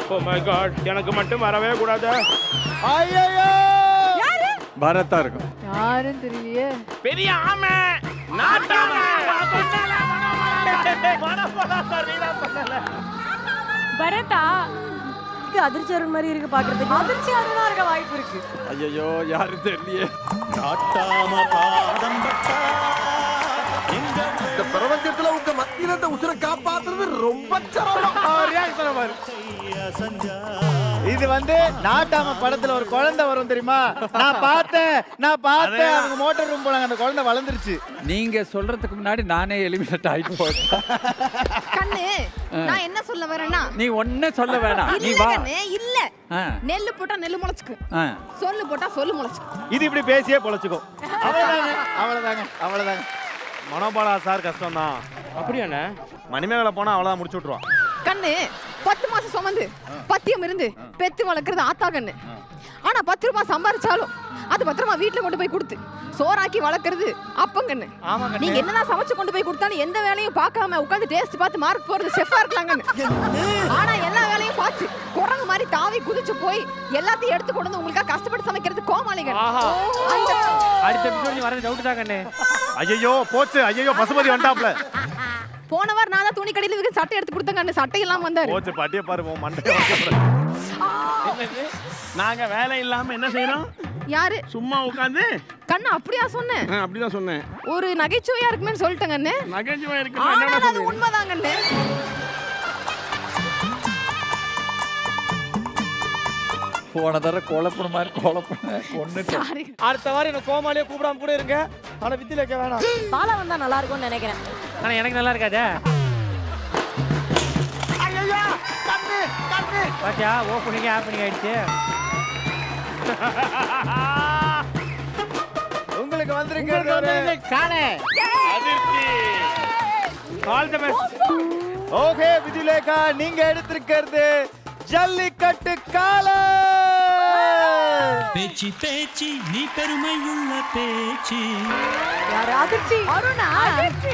Oh my God எனக்கு மட்டும் வரவே கூடாது ஐயோ பரத்தா இருக்கும் யாரும் தெரியலையே பெரிய ஆமை நாட்டாமை பரதா அதிர்ச்சி அருண் மாதிரி இருக்கு பாக்குறதுக்கு அதிர்ச்சி அருணா இருக்க வாய்ப்பு இருக்கு ஐயோ யாரும் தெரியலையே இந்த பிரபஞ்சத்துல உங்க மத்தியில இந்த உசுரை காப்பாத்துறது ரொம்ப சிரமம் இது வந்து நாட்டாம படத்துல ஒரு குழந்தை வரும் தெரியுமா நான் பார்த்தேன் நான் பார்த்தேன் அவங்க மோட்டார் ரூம் போனாங்க அந்த குழந்தை வளர்ந்துருச்சு நீங்க சொல்றதுக்கு முன்னாடி நானே எலிமினேட் ஆயிட்டு போயிட்டேன் கண்ணு நான் என்ன சொல்ல வரேன்னா நீ ஒன்னே சொல்ல வேணாம் நீ இல்ல வா கண்ணு இல்ல ஆ, நெல்லு போட்டா நெல்லு முளைச்சுக்கு ஆ. சொல்லு போட்டா சொல்லு முளைச்சுக்கு இது இப்படி பேசியே பொழைச்சுக்கும் அவ்வளவுதாங்க அவ்வளவுதாங்க அவ்வளவுதாங்க மனோபாலா சார் கஷ்டம் தான் அப்படியாண்ணே மணிமேகலை போனா அவ்வளவுதான் முடிச்சு விட்டுருவான் கண்ணு பத்து மாசம் சுமந்து பத்தியம் இருந்து பெத்து வளர்க்கறது ஆத்தா கண்ணு ஆனா பத்து ரூபாய் சம்பாரிச்சாலும் அது பத்திரமா வீட்டுல கொண்டு போய் கொடுத்து சோறாக்கி வளர்க்கறது அப்பங்கண்ணு ஆமாங்க நீங்க என்னதான் சமைச்சு கொண்டு போய் கொடுத்தாலும் எந்த வேலையும் பார்க்காம உட்காந்து டேஸ்ட் பார்த்து மார்க் போறது செஃபா இருக்கலாங்கன்னு ஆனா எல்லா வேலையும் பார்த்து குரங்கு மாதிரி தாவி குதிச்சு போய் எல்லாத்தையும் எடுத்து கொண்டு வந்து உங்களுக்காக கஷ்டப்பட்டு சமைக்கிறது கோமாளிகள் ஆஹா. அந்த அடுத்த எபிசோட் நீ வரது டவுட் தான் கண்ணே ஐயோ போச்சு ஐயோ பசுபதி வந்துட்டாப்ல போன வாரம் நான் தான் துணி கடையில இருக்கு சட்டை எடுத்து கொடுத்தேங்க அண்ணன் சட்டை எல்லாம் வந்தாரு போச்சு பாட்டிய பாரு உன் மண்டைய நாங்க வேலை இல்லாம என்ன செய்யறோம் யாரு சும்மா உட்காந்து கண்ணு அப்படியா சொன்னேன் அப்படிதான் சொன்னேன் ஒரு நகைச்சுவையா இருக்குமேன்னு சொல்லிட்டேங்க அண்ணே நகைச்சுவை இருக்கு ஆனால் அது உண்மைதாங்க அண்ணே போன தடவை குழப்பின மாதிரி குழப்பின கொண்டுட்டேன் சாரி அடுத்த வாரம் என்ன கோமாளியே கூப்பிடாம கூட இருங்க ஆனா வித்தில வைக்க வேணாம் பாலா வந்தா நல்லா இருக்கும்னு நினைக்கிறேன் ஆனா எனக்கு நல்லா இருக்காதே பாத்தியா ஓப்பனிங் ஆப்பனிங் ஆயிடுச்சு உங்களுக்கு வந்திருக்கிறது ஒரு காணே all the best okay Vijayalekha நீங்க எடுத்திருக்கிறது ஜல்லிக்கட்டு காலை பேச்சு பேச்சு நீ பெருமையுள்ள பேச்சு யாரு அதிர்ச்சி அருணா அதிர்ச்சி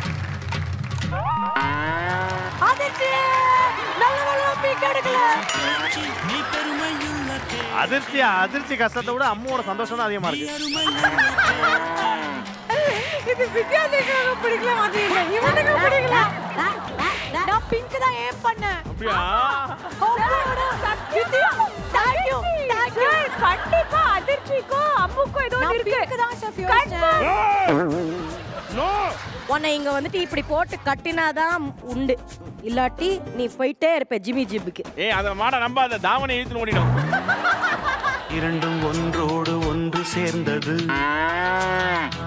அதிர்ச்சி நல்ல நல்ல பீக் எடுக்கல பேச்சு நீ பெருமையுள்ள பேச்சு அதிர்ச்சியா அதிர்ச்சி கஷ்டத்தை விட அம்மாவோட சந்தோஷம் தான் அதிகமா இருக்கு அருமையுள்ள இது வித்யாதேகாக பிடிக்கல மாதிரி இல்ல இவனுக்கு பிடிக்கல நான் பிங்க் தான் ஏம் பண்ணேன் அப்படியா கண்டிப்பா அதிர்ச்சிக்கும் அம்முக்கும் ஏதோ ஒண்ணு இருக்கு நோ உன்னை இங்க வந்துட்டு இப்படி போட்டு கட்டினாதான் உண்டு இல்லாட்டி நீ போயிட்டே இருப்ப ஜிமி ஜிப்புக்கு ஏய் அத மாட நம்பாத தாவணை இழுத்து ஓடிடும் இரண்டும் ஒன்றோடு ஒன்று சேர்ந்தது